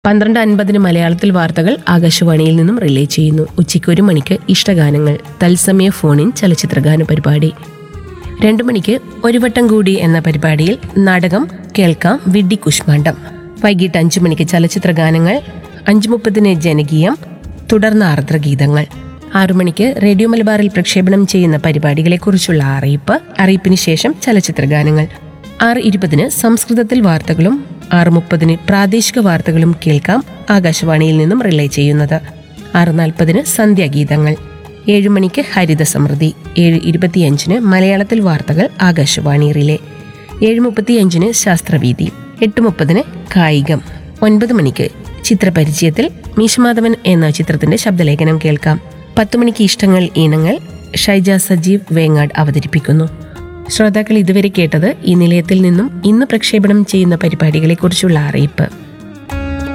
പന്ത്രണ്ട് അൻപതിന് മലയാളത്തിൽ വാർത്തകൾ ആകാശവാണിയിൽ നിന്നും റിലേ ചെയ്യുന്നു ഉച്ചയ്ക്ക് ഒരു മണിക്ക് ഇഷ്ടഗാനങ്ങൾ തത്സമയ ഫോണിൻ ചലച്ചിത്രഗാന പരിപാടി രണ്ടു മണിക്ക് ഒരു വട്ടം കൂടി എന്ന പരിപാടിയിൽ നാടകം കേൾക്കാം വിഡ്ഡി കുഷ്മാണ്ഡം വൈകിട്ട് അഞ്ചു മണിക്ക് ചലച്ചിത്ര ഗാനങ്ങൾ അഞ്ചു മുപ്പതിന് ജനകീയം തുടർന്ന് ആർദ്രഗീതങ്ങൾ ആറു മണിക്ക് റേഡിയോ മലബാറിൽ പ്രക്ഷേപണം ചെയ്യുന്ന പരിപാടികളെക്കുറിച്ചുള്ള അറിയിപ്പ് അറിയിപ്പിന് ശേഷം ചലച്ചിത്ര ഗാനങ്ങൾ ആറ് ഇരുപതിന് സംസ്കൃതത്തിൽ വാർത്തകളും ആറ് മുപ്പതിന് പ്രാദേശിക വാർത്തകളും കേൾക്കാം ആകാശവാണിയിൽ നിന്നും റിലേ ചെയ്യുന്നത് ആറ് നാൽപ്പതിന് സന്ധ്യാഗീതങ്ങൾ ഏഴ് മണിക്ക് ഹരിത സമൃദ്ധി ഏഴ് ഇരുപത്തിയഞ്ചിന് മലയാളത്തിൽ വാർത്തകൾ ആകാശവാണി റിലേ ഏഴ് മുപ്പത്തിയഞ്ചിന് ശാസ്ത്രവീതി എട്ട് മുപ്പതിന് കായികം ഒൻപത് മണിക്ക് ചിത്രപരിചയത്തിൽ മീശമാധവൻ എന്ന ചിത്രത്തിന്റെ ശബ്ദലേഖനം കേൾക്കാം പത്ത് മണിക്ക് ഇഷ്ടങ്ങൾ ഈണങ്ങൾ ഷൈജ സജീവ് വേങ്ങാട് അവതരിപ്പിക്കുന്നു ശ്രോതാക്കൾ ഇതുവരെ കേട്ടത് ഈ നിലയത്തിൽ നിന്നും ഇന്ന് പ്രക്ഷേപണം ചെയ്യുന്ന പരിപാടികളെക്കുറിച്ചുള്ള അറിയിപ്പ്